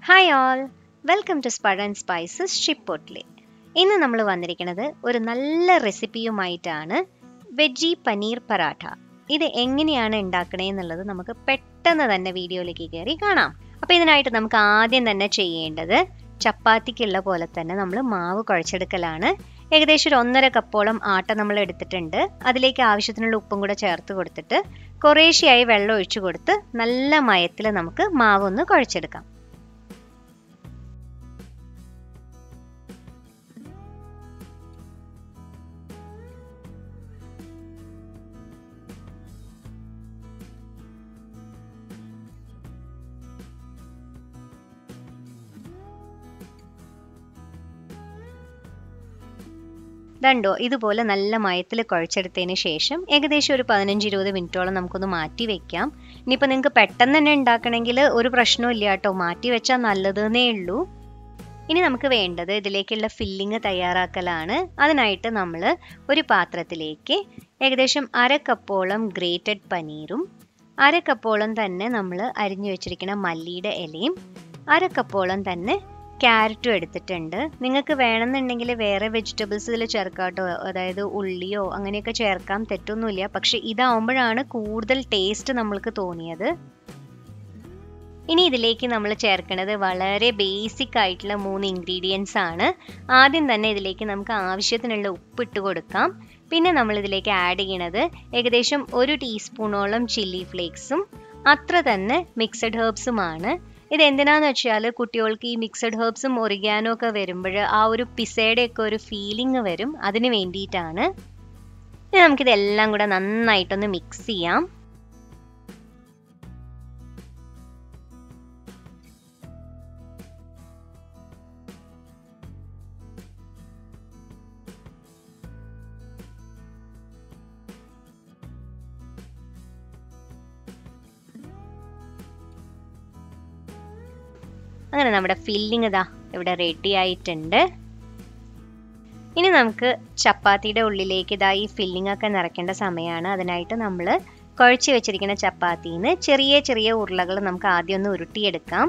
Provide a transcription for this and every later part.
hi all welcome to spud and spices ഷിപ്പൊട്ട്ലി ഇന്ന് നമ്മൾ വന്നിരിക്കുന്നത് ഒരു നല്ല റെസിപ്പിയുമായിട്ടാണ് വെജി പനീർ പറാഠ ഇത് എങ്ങനെയാണ് ഉണ്ടാക്കണേ എന്നുള്ളത് നമുക്ക് പെട്ടെന്ന് തന്നെ വീഡിയോയിലേക്ക് കയറി കാണാം അപ്പോൾ ഇതിനായിട്ട് നമുക്ക് ആദ്യം തന്നെ ചെയ്യേണ്ടത് ചപ്പാത്തിക്കുള്ള പോലെ തന്നെ നമ്മൾ മാവ് കുഴച്ചെടുക്കലാണ് ഏകദേശം ഒരു ഒന്നര കപ്പോളം ആട്ട നമ്മൾ എടുത്തിട്ടുണ്ട് അതിലേക്ക് ആവശ്യത്തിനുള്ള ഉപ്പും കൂടെ ചേർത്ത് കൊടുത്തിട്ട് കുറേശ്ശെയായി വെള്ളം ഒഴിച്ചു കൊടുത്ത് നല്ല മയത്തിൽ നമുക്ക് മാവ് ഒന്ന് കുഴച്ചെടുക്കാം ദണ്ടോ ഇതുപോലെ നല്ല മയത്തിൽ കുഴച്ചെടുത്തതിന് ശേഷം ഏകദേശം ഒരു പതിനഞ്ച് ഇരുപത് മിനിറ്റോളം നമുക്കൊന്ന് മാറ്റി വെക്കാം ഇനിയിപ്പോൾ നിങ്ങൾക്ക് പെട്ടെന്ന് തന്നെ ഉണ്ടാക്കണമെങ്കിൽ ഒരു പ്രശ്നവും ഇല്ല കേട്ടോ മാറ്റി വെച്ചാൽ നല്ലതെന്നേ ഉള്ളൂ ഇനി നമുക്ക് വേണ്ടത് ഇതിലേക്കുള്ള ഫില്ലിങ് തയ്യാറാക്കലാണ് അതിനായിട്ട് നമ്മൾ ഒരു പാത്രത്തിലേക്ക് ഏകദേശം അര കപ്പോളം ഗ്രേറ്റഡ് പനീറും അര കപ്പോളം തന്നെ നമ്മൾ അരിഞ്ഞു വെച്ചിരിക്കുന്ന മല്ലിയുടെ ഇലയും അര കപ്പോളം തന്നെ ക്യാരറ്റും എടുത്തിട്ടുണ്ട് നിങ്ങൾക്ക് വേണമെന്നുണ്ടെങ്കിൽ വേറെ വെജിറ്റബിൾസ് ഇതിൽ ചേർക്കാം കേട്ടോ അതായത് ഉള്ളിയോ അങ്ങനെയൊക്കെ ചേർക്കാം തെറ്റൊന്നുമില്ല പക്ഷെ ഇതാവുമ്പോഴാണ് കൂടുതൽ ടേസ്റ്റ് നമ്മൾക്ക് തോന്നിയത് ഇനി ഇതിലേക്ക് നമ്മൾ ചേർക്കുന്നത് വളരെ ബേസിക് ആയിട്ടുള്ള മൂന്ന് ഇൻഗ്രീഡിയൻസ് ആണ് ആദ്യം തന്നെ ഇതിലേക്ക് നമുക്ക് ആവശ്യത്തിനുള്ള ഉപ്പ് ഇട്ട് കൊടുക്കാം പിന്നെ നമ്മൾ ഇതിലേക്ക് ആഡ് ചെയ്യണത് ഏകദേശം ഒരു ടീസ്പൂണോളം ചില്ലി ഫ്ലേക്സും അത്ര തന്നെ മിക്സഡ് ഹേർബ്സുമാണ് ഇത് എന്തിനാന്ന് വെച്ചാൽ കുട്ടികൾക്ക് ഈ മിക്സഡ് ഹേർബ്സും ഒറിഗാനോ ഒക്കെ വരുമ്പോൾ ആ ഒരു പിസയുടെ ഒക്കെ ഒരു ഫീലിംഗ് വരും അതിന് വേണ്ടിയിട്ടാണ് ഇനി നമുക്കിതെല്ലാം കൂടെ നന്നായിട്ടൊന്ന് മിക്സ് ചെയ്യാം അങ്ങനെ നമ്മുടെ ഫില്ലിങ് ഇതാ ഇവിടെ റെഡി ആയിട്ടുണ്ട് ഇനി നമുക്ക് ചപ്പാത്തിയുടെ ഉള്ളിലേക്ക് ഇതാ ഈ ഫില്ലിംഗ് ഒക്കെ നിറയ്ക്കേണ്ട സമയമാണ് അതിനായിട്ട് നമ്മൾ കുഴച്ച് വെച്ചിരിക്കുന്ന ചപ്പാത്തിയിൽ നിന്ന് ചെറിയ ചെറിയ ഉരുളകൾ നമുക്ക് ആദ്യം ഒന്ന് ഉരുട്ടിയെടുക്കാം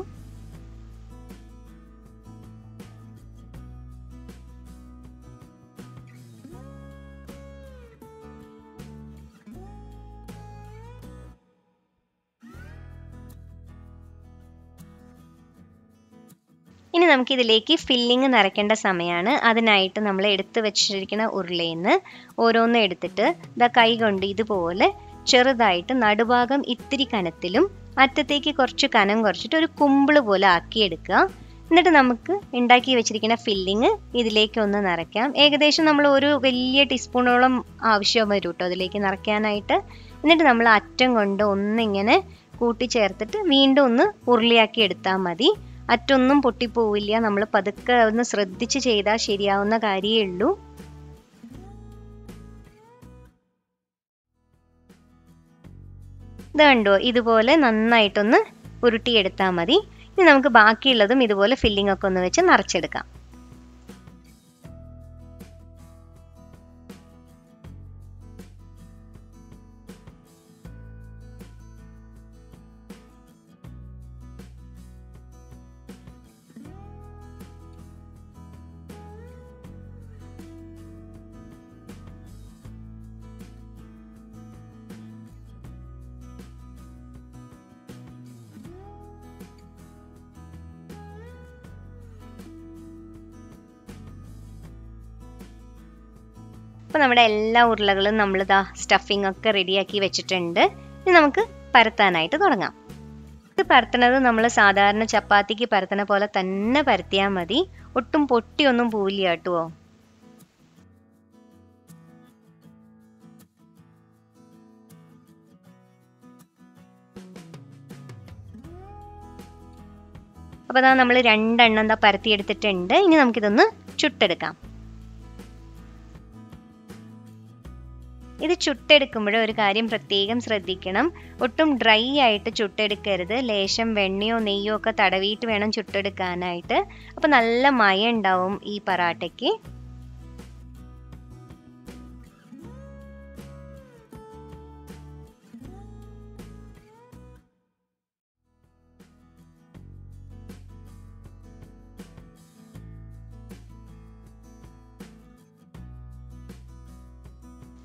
ഇനി നമുക്ക് ഇതിലേക്ക് ഫില്ലിങ് നിറയ്ക്കേണ്ട സമയമാണ് അതിനായിട്ട് നമ്മൾ എടുത്തു വെച്ചിരിക്കുന്ന ഉരുളയിൽ നിന്ന് ഓരോന്ന് എടുത്തിട്ട് ഇതാ കൈ കൊണ്ട് ഇതുപോലെ ചെറുതായിട്ട് നടുഭാഗം ഇത്തിരി കനത്തിലും അറ്റത്തേക്ക് കുറച്ച് കനം കുറച്ചിട്ട് ഒരു കുമ്പിള് പോലെ ആക്കിയെടുക്കുക എന്നിട്ട് നമുക്ക് ഉണ്ടാക്കി വെച്ചിരിക്കുന്ന ഫില്ലിങ് ഇതിലേക്ക് ഒന്ന് നിറയ്ക്കാം ഏകദേശം നമ്മൾ ഒരു വലിയ ടീസ്പൂണോളം ആവശ്യം വരും കേട്ടോ അതിലേക്ക് നിറയ്ക്കാനായിട്ട് എന്നിട്ട് നമ്മൾ അറ്റം കൊണ്ട് ഒന്നിങ്ങനെ കൂട്ടിച്ചേർത്തിട്ട് വീണ്ടും ഒന്ന് ഉരുളിയാക്കി എടുത്താൽ മതി അറ്റൊന്നും പൊട്ടിപ്പോവില്ല നമ്മൾ പതുക്കെ ഒന്ന് ശ്രദ്ധിച്ച് ചെയ്താൽ ശരിയാവുന്ന കാര്യമേ ഉള്ളൂ ഇത് കണ്ടോ ഇതുപോലെ നന്നായിട്ടൊന്ന് ഉരുട്ടിയെടുത്താൽ മതി ഇനി നമുക്ക് ബാക്കിയുള്ളതും ഇതുപോലെ ഫില്ലിംഗ് ഒക്കെ ഒന്ന് വെച്ച് നിറച്ചെടുക്കാം അപ്പോൾ നമ്മുടെ എല്ലാ ഉരുളകളും നമ്മൾ ഇതാ സ്റ്റഫിംഗ് ഒക്കെ റെഡിയാക്കി വെച്ചിട്ടുണ്ട് ഇനി നമുക്ക് പരത്താനായിട്ട് തുടങ്ങാം ഇത് പരത്തണത് നമ്മൾ സാധാരണ ചപ്പാത്തിക്ക് പരത്തണ പോലെ തന്നെ പരത്തിയാൽ മതി ഒട്ടും പൊട്ടിയൊന്നും പോവില്ല കേട്ടോ അപ്പോൾ അതാ നമ്മൾ രണ്ടെണ്ണം എന്താ പരത്തിയെടുത്തിട്ടുണ്ട് ഇനി നമുക്കിതൊന്ന് ചുട്ടെടുക്കാം ഇത് ചുട്ടെടുക്കുമ്പോൾ ഒരു കാര്യം പ്രത്യേകം ശ്രദ്ധിക്കണം ഒട്ടും ഡ്രൈ ആയിട്ട് ചുട്ടെടുക്കരുത് ലേശം വെണ്ണയോ നെയ്യോ ഒക്കെ തടവിയിട്ട് വേണം ചുട്ടെടുക്കാനായിട്ട് അപ്പോൾ നല്ല മയം ഉണ്ടാവും ഈ പറാട്ടയ്ക്ക്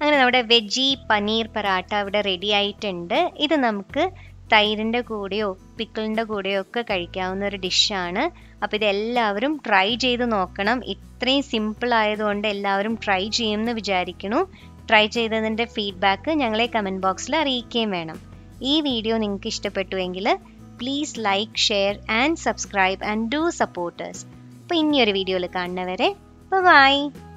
അങ്ങനെ നമ്മുടെ വെജി പനീർ പറാട്ട ഇവിടെ റെഡി ആയിട്ടുണ്ട് ഇത് നമുക്ക് തൈരിൻ്റെ കൂടെയോ പിക്കിളിൻ്റെ കൂടെയോ ഒക്കെ കഴിക്കാവുന്ന ഒരു ഡിഷാണ് അപ്പോൾ ഇത് എല്ലാവരും ട്രൈ ചെയ്ത് നോക്കണം ഇത്രയും സിമ്പിൾ ആയതുകൊണ്ട് എല്ലാവരും ട്രൈ ചെയ്യുമെന്ന് വിചാരിക്കുന്നു ട്രൈ ചെയ്തതിൻ്റെ ഫീഡ്ബാക്ക് ഞങ്ങളെ കമൻറ്റ് ബോക്സിൽ അറിയിക്കുകയും വേണം ഈ വീഡിയോ നിങ്ങൾക്ക് ഇഷ്ടപ്പെട്ടുവെങ്കിൽ please like share and subscribe and do supporters അപ്പോൾ ഇനിയൊരു വീഡിയോയിൽ കാണുന്നവരെ ബൈ